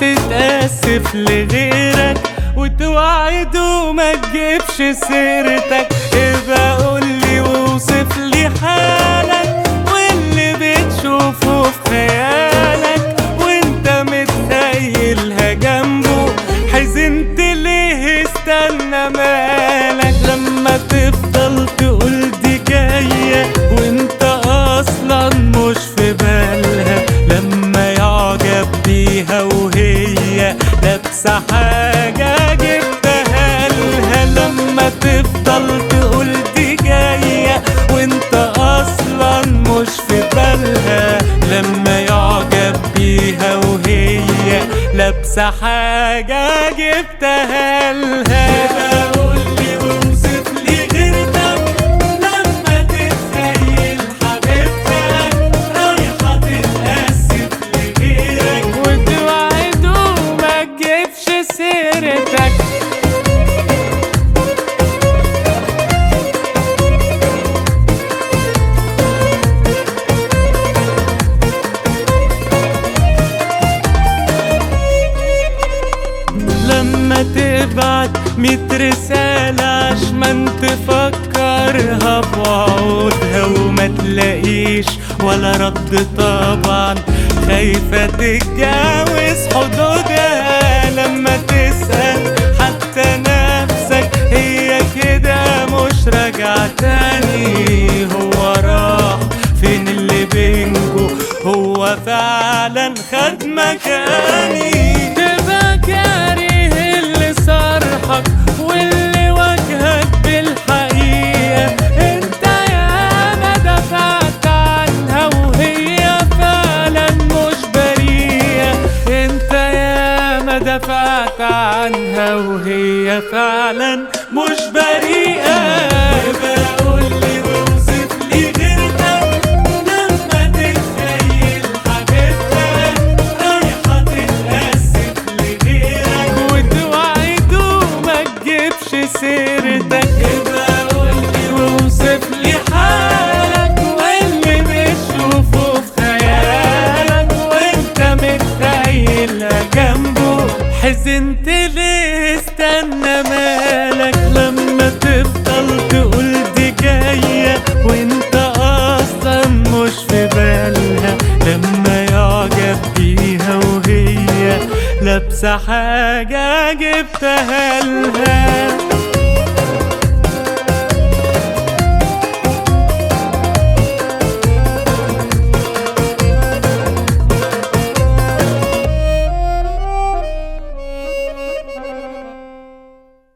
تتأسف لغيرك وتوعد وما تجيبش سيرتك ابقى قولي ووصف لي حالك واللي بتشوفه في خيالك وانت متخيلها جنبه حزنت ليه استنى مالك لما تفضل تقول دي جاية وانت اصلا مش في بالها لما يعجب بيها وهي لابسة حاجة جبتها لها لما تفضل تقول دي جاية وانت اصلا مش في بالها لما يعجب بيها وهي لابسة حاجة جبتها لها قولي ووصف لي غيرتك لما تتخيل حبيبتك رايحة تتأسف لغيرك وتوعد وما تجيبش سيرتك لما تبعت ميت رسالة عشمان تفكرها بوعودها وما تلاقيش ولا رد طبعا خايفة تتجاوز حدودها لما تسأل حتى نفسك هي كده مش راجعة تاني هو راح فين اللي بينكو هو فعلا خد مكاني تبقى كاره اللي صرحك واللي واجهك بالحقيقة انت يا ما دفعت عنها وهي فعلا مش بريئة انت يا ما دفعت عنها وهي فعلا مش بريئة يبقى قولي ووصف لي غيرتك لما تتخيل حبيبتك رايحة تتأسف لغيرك وتوعد وما تجيبش سيرتك يبقى قولي ووصف لي حالك واللي بتشوفه في خيالك وانت متخيلها جنبه حزنت ليه استنى مالك لما تفضل تقول دي جاية وانت اصلا مش في بالها لما يعجب بيها وهي لابسة حاجة جبتها لها